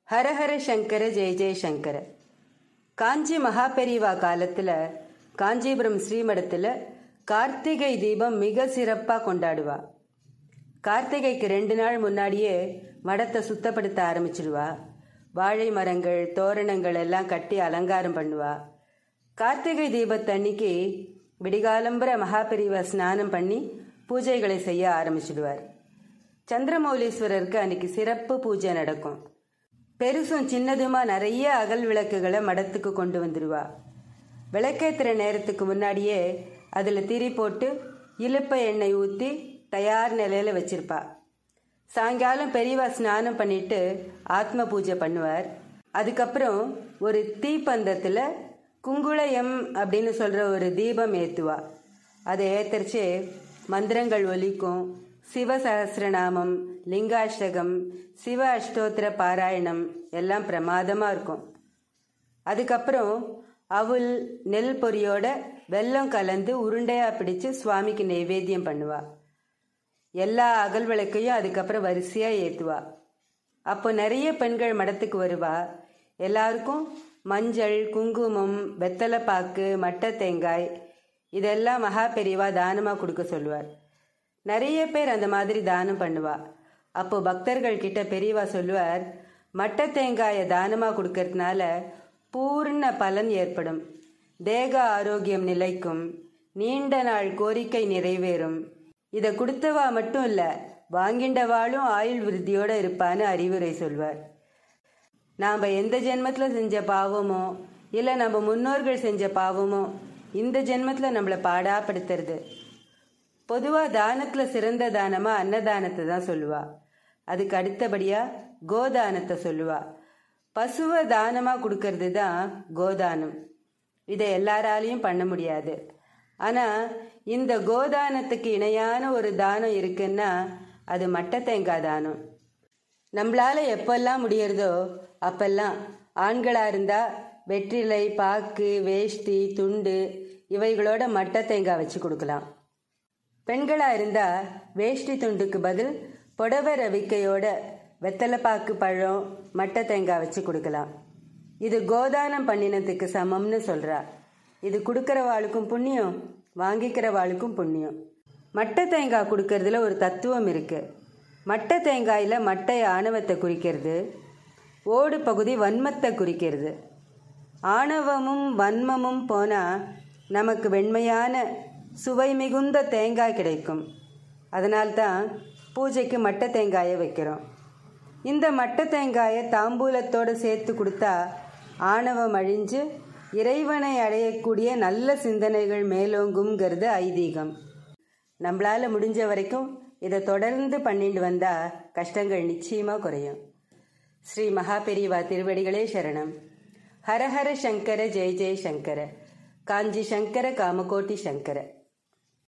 ஹரஹர சங்கர ஜெய ஜெய சங்கர காஞ்சி மகாபெரிவா காலத்தில் காஞ்சிபுரம் ஸ்ரீமடத்தில் கார்த்திகை தீபம் மிக சிறப்பாக கொண்டாடுவா கார்த்திகைக்கு ரெண்டு நாள் முன்னாடியே மடத்தை சுத்தப்படுத்த ஆரம்பிச்சிடுவா வாழை மரங்கள் தோரணங்கள் எல்லாம் கட்டி அலங்காரம் பண்ணுவா கார்த்திகை தீபத்தன்னைக்கு விடிகாலம்பர மகாபெரிவா ஸ்நானம் பண்ணி பூஜைகளை செய்ய ஆரம்பிச்சிடுவார் சந்திரமௌலீஸ்வரருக்கு அன்னைக்கு சிறப்பு பூஜை நடக்கும் பெருசும் சின்னதுமா நிறைய அகல் விளக்குகளை மடத்துக்கு கொண்டு வந்துடுவா விளக்கேற்றுற நேரத்துக்கு முன்னாடியே அதில் திரி போட்டு இலுப்ப எண்ணெய் ஊற்றி தயார் நிலையில் வச்சிருப்பா சாயங்காலம் பெரியவா ஸ்நானம் பண்ணிட்டு ஆத்ம பூஜை பண்ணுவார் அதுக்கப்புறம் ஒரு தீப்பந்தத்தில் குங்குளயம் அப்படின்னு சொல்கிற ஒரு தீபம் ஏற்றுவா அதை ஏத்தரிச்சு மந்திரங்கள் ஒலிக்கும் சிவசகசிரநாமம் லிங்காஷ்டகம் சிவ அஷ்டோத்திர பாராயணம் எல்லாம் பிரமாதமாக இருக்கும் அதுக்கப்புறம் அவுல் நெல் பொரியோட வெல்லம் கலந்து உருண்டையாக பிடிச்சு சுவாமிக்கு நைவேத்தியம் பண்ணுவா எல்லா அகல் விளக்கையும் அதுக்கப்புறம் வரிசையாக ஏற்றுவா அப்போ நிறைய பெண்கள் மடத்துக்கு வருவா எல்லாருக்கும் மஞ்சள் குங்குமம் வெத்தலைப்பாக்கு மட்டை தேங்காய் இதெல்லாம் மகா பெரியவா தானமாக கொடுக்க சொல்லுவார் நிறைய பேர் அந்த மாதிரி தானம் பண்ணுவா அப்போ பக்தர்கள் கிட்ட பெரியவா சொல்லுவார் மட்டை தேங்காயை தானமாக கொடுக்கறதுனால பூர்ண பலன் ஏற்படும் தேக ஆரோக்கியம் நிலைக்கும் நீண்ட நாள் கோரிக்கை நிறைவேறும் இதை கொடுத்தவா மட்டும் இல்லை வாங்கிண்டவாளும் ஆயுள் விருத்தியோட இருப்பான்னு அறிவுரை சொல்வார் நாம் எந்த ஜென்மத்தில் செஞ்ச பாவமோ இல்லை நம்ம முன்னோர்கள் செஞ்ச பாவமோ இந்த ஜென்மத்தில் நம்மளை பாடாப்படுத்துறது பொதுவாக தானத்தில் சிறந்த தானமாக அன்னதானத்தை தான் சொல்லுவா அதுக்கு அடுத்தபடியாக கோதானத்தை சொல்லுவா பசுவை தானமாக கொடுக்கறது தான் கோதானம் இதை எல்லாராலையும் பண்ண முடியாது ஆனால் இந்த கோதானத்துக்கு இணையான ஒரு தானம் இருக்குன்னா அது மட்டை தேங்காய் தானம் நம்மளால எப்பெல்லாம் முடியறதோ அப்பெல்லாம் ஆண்களாக இருந்தால் வெற்றிலை பாக்கு வேஷ்டி துண்டு இவைகளோட மட்டை தேங்காய் வச்சு கொடுக்கலாம் பெண்களாக இருந்தால் வேஷ்டி துண்டுக்கு பதில் புடவை ரவிக்கையோட வெத்தலைப்பாக்கு பழம் மட்டை தேங்காய் வச்சு கொடுக்கலாம் இது கோதானம் பண்ணினதுக்கு சமம்னு சொல்கிறா இது கொடுக்குறவாளுக்கும் புண்ணியம் வாங்கிக்கிறவாளுக்கும் புண்ணியம் மட்டை தேங்காய் கொடுக்கறதுல ஒரு தத்துவம் இருக்குது மட்டை தேங்காயில் மட்டை ஆணவத்தை குறிக்கிறது ஓடு பகுதி வன்மத்தை குறிக்கிறது ஆணவமும் வன்மமும் போனால் நமக்கு வெண்மையான சுவை மிகுந்த தேங்காய் கிடைக்கும் அதனால்தான் பூஜைக்கு மட்டை தேங்காயை வைக்கிறோம் இந்த மட்டை தேங்காயை தாம்பூலத்தோடு சேர்த்து கொடுத்தா ஆணவம் அழிஞ்சு இறைவனை அடையக்கூடிய நல்ல சிந்தனைகள் மேலோங்குங்கிறது ஐதீகம் நம்மளால் முடிஞ்ச வரைக்கும் இதை தொடர்ந்து பண்ணிட்டு வந்தால் கஷ்டங்கள் நிச்சயமாக குறையும் ஸ்ரீ மகாபெரிவா திருவடிகளே சரணம் ஹரஹர சங்கர ஜெய ஜெய சங்கர காஞ்சி சங்கர காமகோட்டி சங்கர